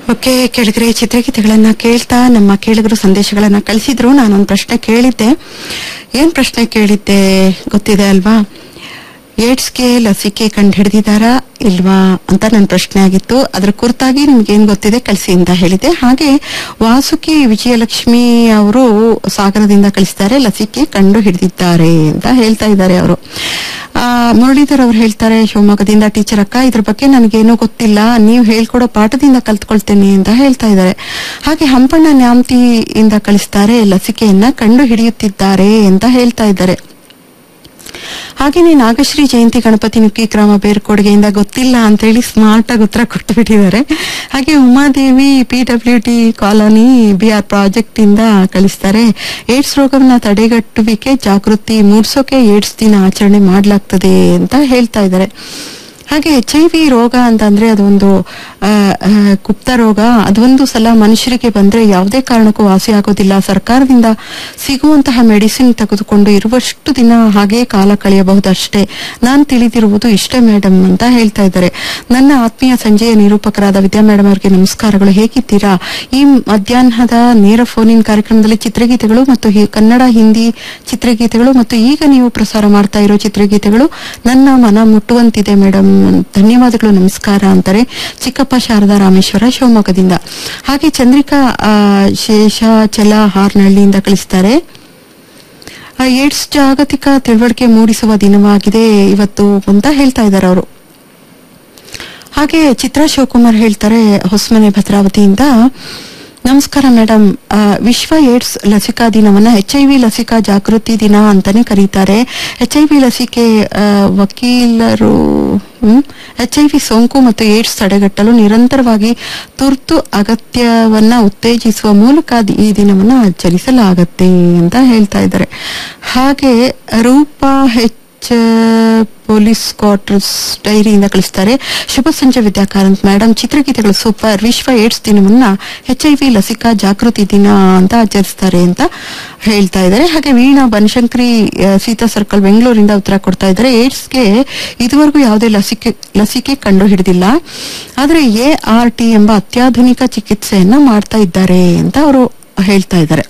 okay ಕೇಳಿದ್ರೆ ಚಿತ್ರಗೀತೆಗಳನ್ನ ಕೇಳ್ತಾ ನಮ್ಮ ಕೇಳಿಗರು ಸಂದೇಶಗಳನ್ನ ಕಳಿಸಿದ್ರು ನಾನೊಂದು ಪ್ರಶ್ನೆ ಕೇಳಿದ್ದೆ ಏನ್ ಪ್ರಶ್ನೆ ಕೇಳಿದ್ದೆ ಗೊತ್ತಿದೆ ಅಲ್ವಾ ಏಡ್ಸ್ಗೆ ಲಸಿಕೆ ಕಂಡು ಹಿಡಿದಿದ್ದಾರಾ ಇಲ್ವಾ ಅಂತ ನನ್ನ ಪ್ರಶ್ನೆ ಆಗಿತ್ತು ಅದ್ರ ಕುರಿತಾಗಿ ನಿಮ್ಗೆ ಏನ್ ಗೊತ್ತಿದೆ ಕಳಿಸಿ ಅಂತ ಹೇಳಿದೆ ಹಾಗೆ ವಾಸುಕಿ ವಿಜಯಲಕ್ಷ್ಮಿ ಅವರು ಸಾಗರದಿಂದ ಕಳಿಸಿದ್ದಾರೆ ಲಸಿಕೆ ಕಂಡು ಹಿಡಿದಿದ್ದಾರೆ ಅಂತ ಹೇಳ್ತಾ ಇದ್ದಾರೆ ಅವರು ಆ, ಮುರಳೀಧರ್ ಅವ್ರು ಹೇಳ್ತಾರೆ ಶಿವಮೊಗ್ಗದಿಂದ ಟೀಚರ್ ಅಕ್ಕ ಇದ್ರ ಬಗ್ಗೆ ನನಗೇನು ಗೊತ್ತಿಲ್ಲ ನೀವು ಹೇಳ್ಕೊಡೋ ಪಾಠದಿಂದ ಕಲ್ತ್ಕೊಳ್ತೇನೆ ಅಂತ ಹೇಳ್ತಾ ಇದ್ದಾರೆ ಹಾಗೆ ಹಂಪಣ್ಣ ನ್ಯಾಮತಿಯಿಂದ ಕಳಿಸ್ತಾರೆ ಲಸಿಕೆಯನ್ನ ಕಂಡು ಹಿಡಿಯುತ್ತಿದ್ದಾರೆ ಅಂತ ಹೇಳ್ತಾ ಇದ್ದಾರೆ ಹಾಗೇನೆ ನಾಗಶ್ರೀ ಜಯಂತಿ ಗಣಪತಿ ನುಕ್ಕಿ ಗ್ರಾಮ ಬೇರ್ಕೊಡುಗೆಯಿಂದ ಗೊತ್ತಿಲ್ಲ ಅಂತ ಹೇಳಿ ಸ್ಮಾರ್ಟ್ ಆಗಿ ಉತ್ತರ ಕೊಟ್ಟು ಬಿಟ್ಟಿದ್ದಾರೆ ಹಾಗೆ Umadevi P W T colony B R project ಇಂದ ಕಳಿಸ್ತಾರೆ ಏಡ್ಸ್ ರೋಗವನ್ನ ತಡೆಗಟ್ಟುವಿಕೆ ಜಾಗೃತಿ ಮೂಡಿಸೋಕೆ ಏಡ್ಸ್ ದಿನ ಆಚರಣೆ ಮಾಡಲಾಗ್ತದೆ ಅಂತ ಹೇಳ್ತಾ ಇದ್ದಾರೆ ಹಾಗೆ ಎಚ್ ಐ ವಿ ರೋಗ ಅಂತಂದ್ರೆ ಅದೊಂದು ಆ, ಆ, ಗುಪ್ತ ರೋಗ ಅದೊಂದು ಸಲ ಮನುಷ್ಯರಿಗೆ ಬಂದ್ರೆ ಯಾವುದೇ ಕಾರಣಕ್ಕೂ ವಾಸಿ ಆಗೋದಿಲ್ಲ ಸರ್ಕಾರದಿಂದ ಸಿಗುವಂತಹ ಮೆಡಿಸಿನ್ ತೆಗೆದುಕೊಂಡು ಇರುವಷ್ಟು ದಿನ ಹಾಗೆ ಕಾಲ ಕಳೆಯಬಹುದು ಅಷ್ಟೇ ನಾನ್ ತಿಳಿದಿರುವುದು ಇಷ್ಟೇ ಮೇಡಮ್ ಅಂತ ಹೇಳ್ತಾ ಇದ್ದಾರೆ ನನ್ನ ಆತ್ಮೀಯ ಸಂಜೆಯ ನಿರೂಪಕರಾದ ವಿದ್ಯಾ ಮೇಡಮ್ ಅವರಿಗೆ ನಮಸ್ಕಾರಗಳು ಹೇಗಿದ್ದೀರಾ ಈ ಮಧ್ಯಾಹ್ನದ ನೇರ ಫೋನ್ ಇನ್ ಕಾರ್ಯಕ್ರಮದಲ್ಲಿ ಚಿತ್ರಗೀತೆಗಳು ಮತ್ತು ಹಿ- ಕನ್ನಡ ಹಿಂದಿ ಚಿತ್ರಗೀತೆಗಳು ಮತ್ತು ಈಗ ನೀವು ಪ್ರಸಾರ ಮಾಡ್ತಾ ಇರೋ ಚಿತ್ರಗೀತೆಗಳು ನನ್ನ ಮನ ಮುಟ್ಟುವಂತಿದೆ ಮೇಡಮ್ ಧನ್ಯವಾದಗಳು ನಮಸ್ಕಾರ ಅಂತಾರೆ ಚಿಕ್ಕಪ್ಪ ಶಾರದಾ ರಾಮೇಶ್ವರ ಶಿವಮೊಗ್ಗದಿಂದ ಹಾಗೆ ಚಂದ್ರಿಕಾ ಆ, ಶೇಷಾಚಲ ಹಾರ್ನಹಳ್ಳಿಯಿಂದ ಕಳಿಸ್ತಾರೆ ಆ, ಏಡ್ಸ್ ಜಾಗತಿಕ ತಿಳುವಳಿಕೆ ಮೂಡಿಸುವ ದಿನವಾಗಿದೆ ಇವತ್ತು ಅಂತ ಹೇಳ್ತಾ ಇದ್ದಾರೆ ಅವರು ಹಾಗೆ ಚಿತ್ರಾ ಶಿವಕುಮಾರ್ ಹೇಳ್ತಾರೆ ಹೊಸಮನೆ ಭದ್ರಾವತಿಯಿಂದ ನಮಸ್ಕಾರ ಮೇಡಮ್ ಆ, ವಿಶ್ವ ಏಡ್ಸ್ ಲಸಿಕಾ ದಿನವನ್ನ ಎಚ್ ಐ ವಿ ಲಸಿಕಾ ಜಾಗೃತಿ ದಿನ ಅಂತಾನೆ ಕರೀತಾರೆ ಎಚ್ ಐ ವಿ ಲಸಿಕೆ ಆ, ವಕೀಲರು ಎಚ್ ಐ ವಿ ಸೋಂಕು ಮತ್ತು ಏಡ್ಸ್ ತಡೆಗಟ್ಟಲು ನಿರಂತರವಾಗಿ ತುರ್ತು ಅಗತ್ಯವನ್ನ ಉತ್ತೇಜಿಸುವ ಮೂಲಕ ದಿ- ಈ ದಿನವನ್ನ ಆಚರಿಸಲಾಗತ್ತೆ ಅಂತ ಹೇಳ್ತಾ ಇದ್ದಾರೆ ಹಾಗೆ ರೂಪಾ ಹೆಚ್ ಪೊಲೀಸ್ ಕ್ವಾರ್ಟರ್ಸ್ ಡೈರಿಯಿಂದ ಕಳಿಸ್ತಾರೆ ಶುಭ ಸಂಜೆ ವಿದ್ಯಾಕಾರಂತ್ ಮೇಡಮ್ ಚಿತ್ರಗೀತೆಗಳು ಸೂಪರ್ ವಿಶ್ವ ಏಡ್ಸ್ ದಿನವನ್ನ ಎಚ್ ಐ ವಿ ಲಸಿಕಾ ಜಾಗೃತಿ ದಿನ ಅಂತ ಆಚರಿಸ್ತಾರೆ ಅಂತ ಹೇಳ್ತಾ ಇದ್ದಾರೆ ಹಾಗೆ ವೀಣಾ ಬನಶಂಕರಿ ಆ, ಸೀತಾ ಸರ್ಕಲ್ ಬೆಂಗಳೂರಿಂದ ಉತ್ತರ ಕೊಡ್ತಾ ಇದ್ದಾರೆ ಏಡ್ಸ್ಗೆ ಇದುವರೆಗೂ ಯಾವುದೇ ಲಸಿಕೆ ಲಸಿಕೆ ಕಂಡು ಹಿಡಿದಿಲ್ಲ ಆದರೆ ಎ ಆರ್ ಟಿ ಎಂಬ ಅತ್ಯಾಧುನಿಕ ಚಿಕಿತ್ಸೆಯನ್ನ ಮಾಡ್ತಾ ಇದ್ದಾರೆ ಅಂತ ಅವರು ಹೇಳ್ತಾ ಇದ್ದಾರೆ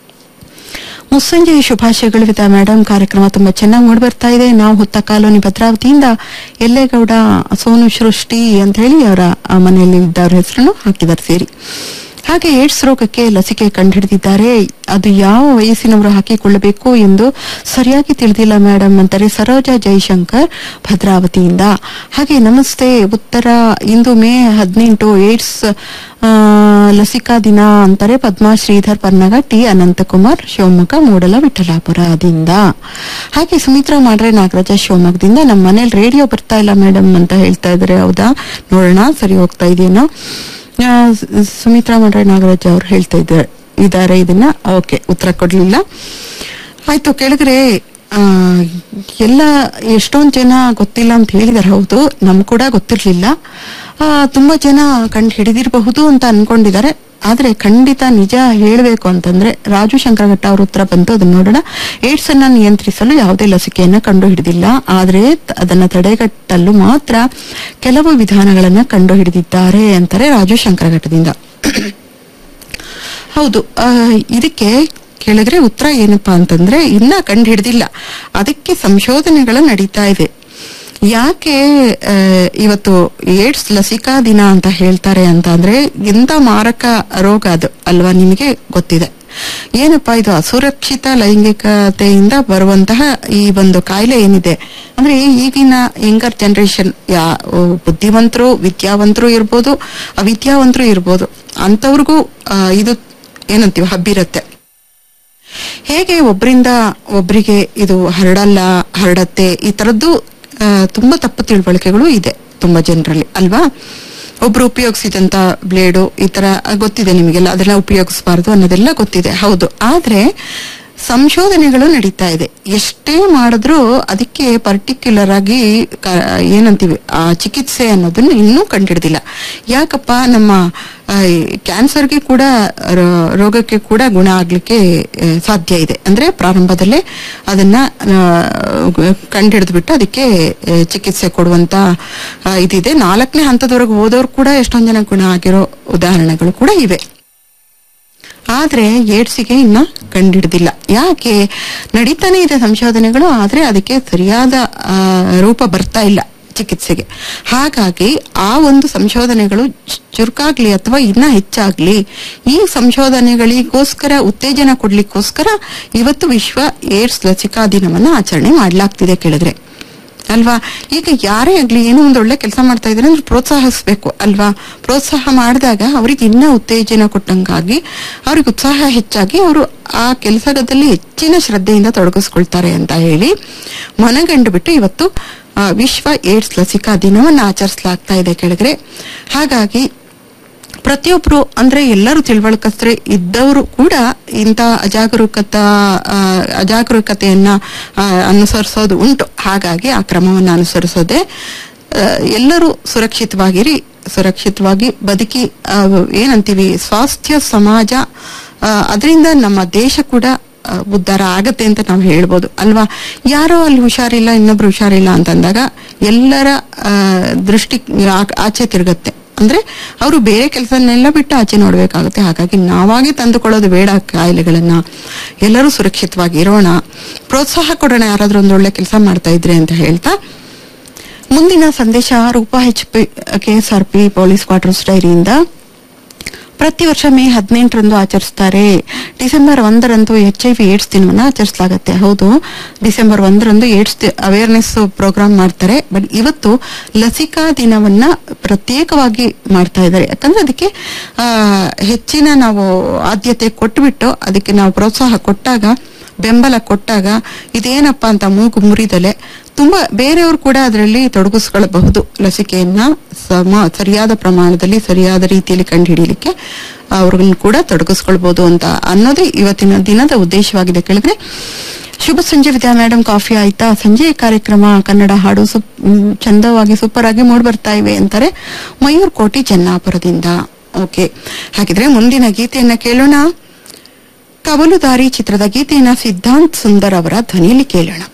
ಮುಸ್ಸಂಜೆಯ ಶುಭಾಶಯಗಳು ವಿದ ಮೇಡಮ್ ಕಾರ್ಯಕ್ರಮ ತುಂಬಾ ಚೆನ್ನಾಗಿ ಮೂಡಿ ಬರ್ತಾ ಇದೆ ನಾವು ಹುತ್ತ ಕಾಲೋನಿ ಭದ್ರಾವತಿಯಿಂದ ಎಲ್ಲೇಗೌಡ ಸೋನು ಸೃಷ್ಟಿ ಅಂತ ಹೇಳಿ ಅವರ ಆ, ಮನೆಯಲ್ಲಿ ಇದ್ದವ್ರ ಹೆಸರನ್ನು ಹಾಕಿದ್ದಾರೆ ಸೇರಿ ಹಾಗೆ ಏಡ್ಸ್ ರೋಗಕ್ಕೆ ಲಸಿಕೆ ಕಂಡುಹಿಡಿದಿದ್ದಾರೆ ಅದು ಯಾವ ವಯಸ್ಸಿನವರು ಹಾಕಿಕೊಳ್ಳಬೇಕು ಎಂದು ಸರಿಯಾಗಿ ತಿಳಿದಿಲ್ಲ ಮೇಡಮ್ ಅಂತಾರೆ ಸರೋಜಾ ಜೈಶಂಕರ್ ಭದ್ರಾವತಿಯಿಂದ ಹಾಗೆ ನಮಸ್ತೆ ಉತ್ತರ ಇಂದು ಮೇ ಹದಿನೆಂಟು ಏಡ್ಸ್ ಆ, ಲಸಿಕಾ ದಿನ ಅಂತಾರೆ ಪದ್ಮಾ ಶ್ರೀಧರ್ ಪನ್ನಗ ಟಿ ಅನಂತಕುಮಾರ್ ಶಿವಮೊಗ್ಗ ಮೂಡಲ ವಿಠಲಾಪುರದಿಂದ ಹಾಗೆ ಸುಮಿತ್ರಾ ಮಾಡ್ರೆ ನಾಗರಾಜ ಶಿವಮೊಗ್ಗದಿಂದ ನಮ್ಮ ಮನೇಲಿ ರೇಡಿಯೋ ಬರ್ತಾ ಇಲ್ಲ ಮೇಡಮ್ ಅಂತ ಹೇಳ್ತಾ ಇದ್ದಾರೆ ಹೌದಾ ನೋಡೋಣ ಸರಿ ಹೋಗ್ತಾ ಇದೆಯೇನೋ ಆ, ಸ- ಸುಮಿತ್ರಾ ಮಾಡ್ರೆ ನಾಗರಾಜ್ ಅವ್ರು ಹೇಳ್ತಾ ಇದ್ದಾರೆ ಇದಾರೆ ಇದನ್ನ ಓಕೆ ಉತ್ತರ ಕೊಡ್ಲಿಲ್ಲ ಆಯ್ತು ಕೇಳಿದ್ರೆ ಆ, ಎಲ್ಲ ಎಷ್ಟೊಂದ್ ಜನ ಗೊತ್ತಿಲ್ಲ ಅಂತ ಹೇಳಿದಾರೆ ಹೌದು ನಮ್ ಕೂಡ ಗೊತ್ತಿರ್ಲಿಲ್ಲ ಆ, ತುಂಬಾ ಜನ ಕಂಡು ಹಿಡಿದಿರಬಹುದು ಅಂತ ಅನ್ಕೊಂಡಿದ್ದಾರೆ ಆದ್ರೆ ಖಂಡಿತ ನಿಜ ಹೇಳಬೇಕು ಅಂತಂದ್ರೆ ರಾಜು ಶಂಕರಘಟ್ಟ ಅವ್ರ ಉತ್ತರ ಬಂತು ಅದನ್ನ ನೋಡೋಣ ಏಡ್ಸ್ ಅನ್ನ ನಿಯಂತ್ರಿಸಲು ಯಾವುದೇ ಲಸಿಕೆಯನ್ನ ಕಂಡು ಹಿಡಿದಿಲ್ಲ ಆದ್ರೆ ತ- ಅದನ್ನ ತಡೆಗಟ್ಟಲು ಮಾತ್ರ ಕೆಲವು ವಿಧಾನಗಳನ್ನ ಕಂಡು ಹಿಡಿದಿದ್ದಾರೆ ಅಂತಾರೆ ರಾಜು ಶಂಕರಘಟ್ಟದಿಂದ ಹೌದು ಆ, ಇದಕ್ಕೆ ಕೇಳಿದ್ರೆ ಉತ್ತರ ಏನಪ್ಪಾ ಅಂತಂದ್ರೆ ಇನ್ನ ಕಂಡು ಹಿಡಿದಿಲ್ಲ ಅದಕ್ಕೆ ಸಂಶೋಧನೆಗಳು ನಡೀತಾ ಇದೆ ಯಾಕೆ ಆ, ಇವತ್ತು ಏಡ್ಸ್ ಲಸಿಕಾ ದಿನ ಅಂತ ಹೇಳ್ತಾರೆ ಅಂತ ಅಂದ್ರೆ ಎಂತ ಮಾರಕ ರೋಗ ಅದು ಅಲ್ವಾ ನಿಮಗೆ ಗೊತ್ತಿದೆ ಏನಪ್ಪಾ ಇದು ಅಸುರಕ್ಷಿತ ಲೈಂಗಿಕತೆಯಿಂದ ಬರುವಂತಹ ಈ ಒಂದು ಕಾಯಿಲೆ ಏನಿದೆ ಅಂದ್ರೆ ಈಗಿನ ಯಂಗರ್ ಜನರೇಷನ್ ಯಾ ಓ, ಬುದ್ಧಿವಂತರು ವಿದ್ಯಾವಂತರು ಇರ್ಬೋದು ಅವಿದ್ಯಾವಂತರು ಇರ್ಬೋದು ಅಂತವ್ರಿಗೂ ಆ, ಇದು ಏನಂತೀವಿ ಹಬ್ಬಿರತ್ತೆ ಹೇಗೆ ಒಬ್ಬರಿಂದ ಒಬ್ಬರಿಗೆ ಇದು ಹರಡಲ್ಲ ಹರಡತ್ತೆ ಈ ತರದ್ದು ಆ, ತುಂಬಾ ತಪ್ಪು ತಿಳುವಳಿಕೆಗಳು ಇದೆ ತುಂಬಾ ಜನರಲ್ಲಿ ಅಲ್ವಾ ಒಬ್ರು ಉಪಯೋಗಿಸಿದಂತ ಬ್ಲೇಡು ಈ ತರ ಗೊತ್ತಿದೆ ನಿಮಗೆಲ್ಲ ಅದೆಲ್ಲ ಉಪಯೋಗಿಸಬಾರ್ದು ಅನ್ನೋದೆಲ್ಲ ಗೊತ್ತಿದೆ ಹೌದು ಆದ್ರೆ ಸಂಶೋಧನೆಗಳು ನಡೀತಾ ಇದೆ ಎಷ್ಟೇ ಮಾಡಿದ್ರೂ ಅದಕ್ಕೆ ಪರ್ಟಿಕ್ಯುಲರ್ ಆಗಿ ಕ- ಏನಂತೀವಿ ಆ ಚಿಕಿತ್ಸೆ ಅನ್ನೋದನ್ನ ಇನ್ನೂ ಕಂಡಿಡ್ದಿಲ್ಲ ಯಾಕಪ್ಪ ನಮ್ಮ ಆ, ಈ ಕ್ಯಾನ್ಸರ್ಗೆ ಕೂಡ ರೋ- ರೋಗಕ್ಕೆ ಕೂಡ ಗುಣ ಆಗ್ಲಿಕ್ಕೆ ಆ, ಸಾಧ್ಯ ಇದೆ ಅಂದ್ರೆ ಪ್ರಾರಂಭದಲ್ಲೇ ಅದನ್ನ ಕಂಡಿಡಿದು ಬಿಟ್ಟು ಅದಕ್ಕೆ ಆ, ಚಿಕಿತ್ಸೆ ಕೊಡುವಂತ ಆ, ಇದಿದೆ ನಾಲ್ಕನೇ ಹಂತದವರೆಗೆ ಹೋದವ್ರು ಕೂಡ ಎಷ್ಟೊಂದ್ ಜನ ಗುಣ ಆಗಿರೋ ಉದಾಹರಣೆಗಳು ಕೂಡ ಇವೆ ಆದ್ರೆ ಏಡ್ಸಿಗೆ ಇನ್ನ ಕಂಡಿಡ್ದಿಲ್ಲ ಯಾಕೆ ನಡೀತಾನೆ ಇದೆ ಸಂಶೋಧನೆಗಳು ಆದ್ರೆ ಅದಕ್ಕೆ ಸರಿಯಾದ ಆ, ರೂಪ ಬರ್ತಾ ಇಲ್ಲ ಚಿಕಿತ್ಸೆಗೆ ಹಾಗಾಗಿ ಆ ಒಂದು ಸಂಶೋಧನೆಗಳು ಚು- ಚುರುಕಾಗ್ಲಿ ಅಥವಾ ಇನ್ನ ಹೆಚ್ಚಾಗ್ಲಿ ಈ ಸಂಶೋಧನೆಗಳಿಗೋಸ್ಕರ ಉತ್ತೇಜನ ಕೊಡ್ಲಿಕ್ಕೋಸ್ಕರ ಇವತ್ತು ವಿಶ್ವ ಏಡ್ಸ್ ಲಸಿಕಾ ದಿನವನ್ನ ಆಚರಣೆ ಮಾಡ್ಲಾಗ್ತಿದೆ ಕೇಳಿದ್ರೆ ಅಲ್ವಾ ಈಗ ಯಾರೇ ಆಗ್ಲಿ ಏನೋ ಒಂದು ಒಳ್ಳೆ ಕೆಲಸ ಮಾಡ್ತಾ ಇದ್ರೆ ಅಂದ್ರೆ ಪ್ರೋತ್ಸಾಹಿಸ್ಬೇಕು ಅಲ್ವಾ ಪ್ರೋತ್ಸಾಹ ಮಾಡಿದಾಗ ಅವ್ರಿಗೆ ಇನ್ನ ಉತ್ತೇಜನ ಕೊಟ್ಟಂಗಾಗಿ ಅವ್ರಿಗೆ ಉತ್ಸಾಹ ಹೆಚ್ಚಾಗಿ ಅವರು ಆ ಕೆಲಸದಲ್ಲಿ ಹೆಚ್ಚಿನ ಶ್ರದ್ಧೆಯಿಂದ ತೊಡಗಿಸ್ಕೊಳ್ತಾರೆ ಅಂತ ಹೇಳಿ ಮನಗಂಡು ಬಿಟ್ಟು ಇವತ್ತು ಆ, ವಿಶ್ವ ಏಡ್ಸ್ ಲಸಿಕಾ ದಿನವನ್ನ ಆಚರಿಸಲಾಗ್ತಾ ಇದೆ ಕೆಳಗರೆ ಹಾಗಾಗಿ ಪ್ರತಿಯೊಬ್ರು ಅಂದ್ರೆ ಎಲ್ಲರೂ ತಿಳುವಳಿಕಸ್ತ್ರೆ ಇದ್ದವರು ಕೂಡ ಇಂಥ ಅಜಾಗರೂಕತ ಆ, ಅಜಾಗರೂಕತೆಯನ್ನ ಆ, ಅನುಸರಿಸೋದು ಉಂಟು ಹಾಗಾಗಿ ಆ ಕ್ರಮವನ್ನು ಅನುಸರಿಸೋದೆ ಆ, ಎಲ್ಲರೂ ಸುರಕ್ಷಿತವಾಗಿರಿ ಸುರಕ್ಷಿತವಾಗಿ ಬದುಕಿ ಆ, ಏನಂತೀವಿ ಸ್ವಾಸ್ಥ್ಯ ಸಮಾಜ ಅದರಿಂದ ನಮ್ಮ ದೇಶ ಕೂಡ ಆ, ಉದ್ಧಾರ ಆಗತ್ತೆ ಅಂತ ನಾವು ಹೇಳ್ಬೋದು ಅಲ್ವಾ ಯಾರೋ ಅಲ್ಲಿ ಹುಷಾರಿಲ್ಲ ಇನ್ನೊಬ್ರು ಹುಷಾರಿಲ್ಲ ಅಂತಂದಾಗ ಎಲ್ಲರ ಆ, ದೃಷ್ಟಿ ಆ- ಆಚೆ ತಿರುಗತ್ತೆ ಅಂದ್ರೆ ಅವರು ಬೇರೆ ಕೆಲಸನೆಲ್ಲ ಬಿಟ್ಟು ಆಚೆ ನೋಡ್ಬೇಕಾಗುತ್ತೆ ಹಾಗಾಗಿ ನಾವಾಗೆ ತಂದುಕೊಳ್ಳೋದು ಬೇಡ ಕಾಯಿಲೆಗಳನ್ನ ಎಲ್ಲರೂ ಸುರಕ್ಷಿತವಾಗಿ ಇರೋಣ ಪ್ರೋತ್ಸಾಹ ಕೊಡೋಣ ಯಾರಾದ್ರೂ ಒಂದು ಒಳ್ಳೆ ಕೆಲಸ ಮಾಡ್ತಾ ಇದ್ರೆ ಅಂತ ಹೇಳ್ತಾ ಮುಂದಿನ ಸಂದೇಶ Roopa H P K S R P police quarters ಡೈರಿಯಿಂದ ಪ್ರತಿ ವರ್ಷ ಮೇ ಹದಿನೆಂಟರಂದು ಆಚರಿಸ್ತಾರೆ ಡಿಸೆಂಬರ್ ಒಂದರಂದು ಎಚ್ ಐ ವಿ ಏಡ್ಸ್ ದಿನವನ್ನ ಆಚರಿಸಲಾಗುತ್ತೆ ಹೌದು ಡಿಸೆಂಬರ್ ಒಂದರಂದು ಏಡ್ಸ್ ಅವೇರ್ನೆಸ್ ಪ್ರೋಗ್ರಾಮ್ ಮಾಡ್ತಾರೆ ಬಟ್ ಇವತ್ತು ಲಸಿಕಾ ದಿನವನ್ನ ಪ್ರತ್ಯೇಕವಾಗಿ ಮಾಡ್ತಾ ಇದ್ದಾರೆ ಯಾಕಂದ್ರೆ ಅದಕ್ಕೆ ಆ, ಹೆಚ್ಚಿನ ನಾವು ಆದ್ಯತೆ ಕೊಟ್ಬಿಟ್ಟು ಅದಕ್ಕೆ ನಾವು ಪ್ರೋತ್ಸಾಹ ಕೊಟ್ಟಾಗ ಬೆಂಬಲ ಕೊಟ್ಟಾಗ ಇದೇನಪ್ಪ ಅಂತ ಮೂಗು ಮುರಿದಲೆ ತುಂಬಾ ಬೇರೆಯವರು ಕೂಡ ಅದರಲ್ಲಿ ತೊಡಗಿಸ್ಕೊಳ್ಬಹುದು ಲಸಿಕೆಯನ್ನ ಸಮ ಸರಿಯಾದ ಪ್ರಮಾಣದಲ್ಲಿ ಸರಿಯಾದ ರೀತಿಯಲ್ಲಿ ಕಂಡುಹಿಡಿಯಲಿಕ್ಕೆ ಅವ್ರನ್ನ ಕೂಡ ತೊಡಗಿಸ್ಕೊಳ್ಬಹುದು ಅಂತ ಅನ್ನೋದೇ ಇವತ್ತಿನ ದಿನದ ಉದ್ದೇಶವಾಗಿದೆ ಕೇಳಿದ್ರೆ ಶುಭ ಸಂಜೆ ವಿದ್ಯಾ ಮೇಡಮ್ ಕಾಫಿ ಆಯ್ತಾ ಸಂಜೆ ಕಾರ್ಯಕ್ರಮ ಕನ್ನಡ ಹಾಡು ಸುಪ್ ಮ್, ಚಂದವಾಗಿ ಸೂಪರ್ ಆಗಿ ಮೂಡ್ ಬರ್ತಾ ಇವೆ ಅಂತಾರೆ ಮಯೂರ್ ಕೋಟಿ ಚೆನ್ನಾಪುರದಿಂದ ಓಕೆ ಹಾಗಿದ್ರೆ ಮುಂದಿನ ಗೀತೆಯನ್ನ ಕೇಳೋಣ ಕವಲುದಾರಿ ಚಿತ್ರದ ಗೀತೆಯನ್ನ ಸಿದ್ಧಾಂತ್ ಸುಂದರ್ ಅವರ ಧ್ವನಿಯಲ್ಲಿ ಕೇಳೋಣ